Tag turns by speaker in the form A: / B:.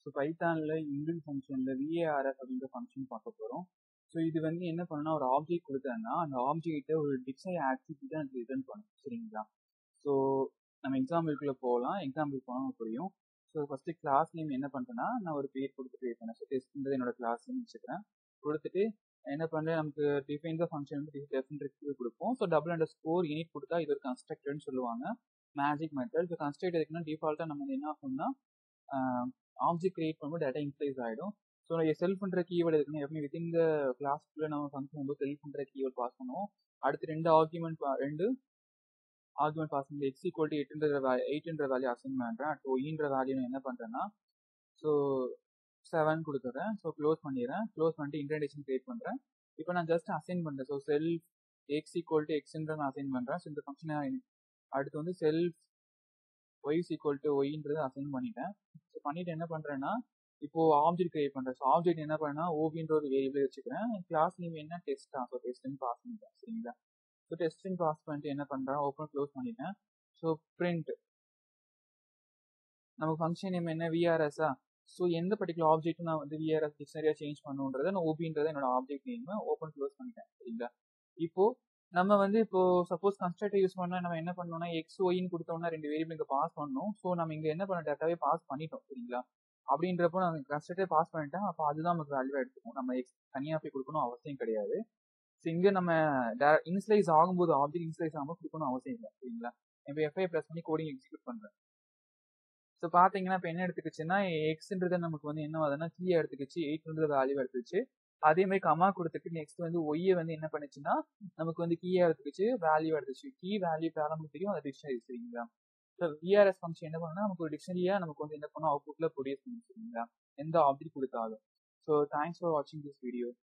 A: so பைத்தானில் இன்பில் ஃபங்க்ஷனில் விஏஆர்எஃப் அப்படின்ற function பார்க்க போகிறோம் ஸோ இது வந்து என்ன பண்ணணும்னா ஒரு ஆப்ஜெக்ட் கொடுத்தேன்னா அந்த ஆப்ஜெக்ட்டை ஒரு டிக்ஷனரி ஆக்டிவிட்டி தான் எனக்கு ரிட்டர்ன் பண்ணும் சரிங்களா ஸோ நம்ம எக்ஸாம்பிளுக்குள்ளே போகலாம் எக்ஸாம்பிள் போனால் புரியும் ஸோ ஃபஸ்ட்டு கிளாஸ் நேம் என்ன பண்ணுறேன்னா நான் ஒரு பேர் கொடுத்து க்ரியேட் பண்ணேன் ஸோ டெஸ்ட்ன்றது என்னோட கிளாஸ்னு வச்சுக்கிறேன் கொடுத்துட்டு என்ன பண்ணுறேன் நமக்கு டிஃபைன் த ஃபங்க்ஷன் டெஃபின் ரெக்யூ கொடுப்போம் so double under score init கொடுத்தா இது ஒரு கன்ஸ்ட்ரக்டர்னு சொல்லுவாங்க மேஜிக் மெத்தட் ஸோ கன்ஸ்ட்ரக்ட் எதுக்குன்னா டிஃபால்ட்டாக நம்ம என்ன ஆகும்னா ஆப்ஜெக்ட் கிரியேட் பண்ணும்போது டேட்டா இன்க்ளைஸ் ஆகிடும் ஸோ செல்ஃப்ன்ற கீவேர்டு இருக்குன்னா எப்பவுமே வித்தின் த கிளாஸ்க்குள்ளே நம்ம ஃபங்க்ஷன் வந்து செல்ஃப்ன்ற கீவேர்ட் பாஸ் பண்ணுவோம் அடுத்து ரெண்டு ஆர்குமெண்ட் ரெண்டு ஆர்குமெண்ட் பாஸ் பண்ணி எக்ஸ் ஈக்குவல் டு எட்டுன்ற எயிட்ன்ற வேல்யூ அசைன் பண்ணுறேன் அடுத்து ஒய்ன்ற வேல்யூ என்ன பண்ணுறேன்னா ஸோ செவன் கொடுத்துட்றேன் ஸோ க்ளோஸ் பண்ணிடுறேன் க்ளோஸ் பண்ணிட்டு இன்டர்டேஷன் கிரியேட் பண்ணுறேன் இப்போ நான் ஜஸ்ட் அசைன் பண்ணுறேன் so self X equal to எக்ஸ்ன்ற நான் அசைன் பண்ணுறேன் ஸோ இந்த ஃபங்க்ஷனை அடுத்து வந்து செல்ஃப் ஒய்ஸ் ஈக்குவல் டு ஒய்ன்றது அசைன் பண்ணிட்டேன் ஸோ பண்ணிட்டு என்ன பண்ணுறேன்னா இப்போ ஆப்ஜெக்ட் கிரியேட் பண்ணுறேன் ஸோ ஆப்ஜெக்ட் என்ன பண்ணா ஓபின்ற ஒரு வேரியபிள் வச்சுக்கிறேன் கிளாஸ் நேம் என்ன டெஸ்ட்டா ஸோ டெஸ்ட்னு பாஸ் பண்ணிட்டேன் சரிங்களா ஸோ டெஸ்ட்னு பாஸ் பண்ணிட்டு என்ன பண்ணுறேன் ஓப்பன் க்ளோஸ் பண்ணிட்டேன் ஸோ பிரிண்ட் நம்ம ஃபங்க்ஷன் நேம் என்ன விஆர்எஸ்ஸா ஸோ எந்த பர்டிகுலர் ஆப்ஜெக்ட் நான் வந்து விஆர்எஸ் டிக்ஷனரியாக சேஞ்ச் பண்ணுன்றதை நான் ஓபின்றத என்னோட ஆப்ஜெக்ட் நேம் ஓப்பன் க்ளோஸ் பண்ணிட்டேன் சரிங்களா இப்போ நம்ம வந்து இப்போ சப்போஸ் கன்ஸ்ட்ரக்டர் யூஸ் பண்ணா நம்ம என்ன பண்ணோம்னா எக்ஸ் ஒயின்னு கொடுத்தோம்னா ரெண்டு வேரியபிள் இங்கே பாஸ் பண்ணணும் ஸோ நம்ம இங்கே என்ன பண்ண டேட்டாவே பாஸ் பண்ணிட்டோம் சரிங்களா அப்படின்றப்போ நான் கன்ஸ்ட்ரக்டர் பாஸ் பண்ணிட்டேன் அப்போ அதுதான் நமக்கு வேல்யூ எடுத்துக்கும் நம்ம எக்ஸ் தனியாக போய் கொடுக்கணும் அவசியம் கிடையாது ஸோ இங்கே நம்ம இன்ஸ்லைஸ் ஆகும்போது ஆப்ஜெக்ட் இன்ஸ்லைஸ் ஆகும்போது கொடுக்கணும் அவசியம் இல்லை சரிங்களா இப்போ எஃப்ஐ ப்ளஸ் பண்ணி கோடிங் எக்ஸிக்யூட் பண்ணுறேன் ஸோ பார்த்தீங்கன்னா இப்போ என்ன எடுத்துக்கிச்சுன்னா எக்ஸ்ன்றது நமக்கு வந்து என்ன ஆகுதுன்னா கீயை எடுத்துக்கிச்சு எயிட்ன்றது வேல்யூ எடுத்துச்சு அதே மாதிரி கமா கொடுத்துட்டு நெக்ஸ்ட் வந்து ஒய்யை வந்து என்ன பண்ணுச்சுன்னா நமக்கு வந்து கீயா எடுத்துக்கிச்சு வேல்யூ எடுத்துச்சு கீ வேல்யூ நமக்கு தெரியும் அந்த டிக்ஷனரி சரிங்களா ஸோ விஆர்எஸ் ஃபங்க்ஷன் என்ன பண்ணா நமக்கு ஒரு டிக்ஷனரியா நமக்கு வந்து என்ன பண்ணும் அவுட்புட்ல ப்ரொடியூஸ் பண்ணி சரிங்களா எந்த ஆப்ஜெக்ட் கொடுத்தாலும் ஸோ தேங்க்ஸ் ஃபார் வாட்சிங் திஸ் வீடியோ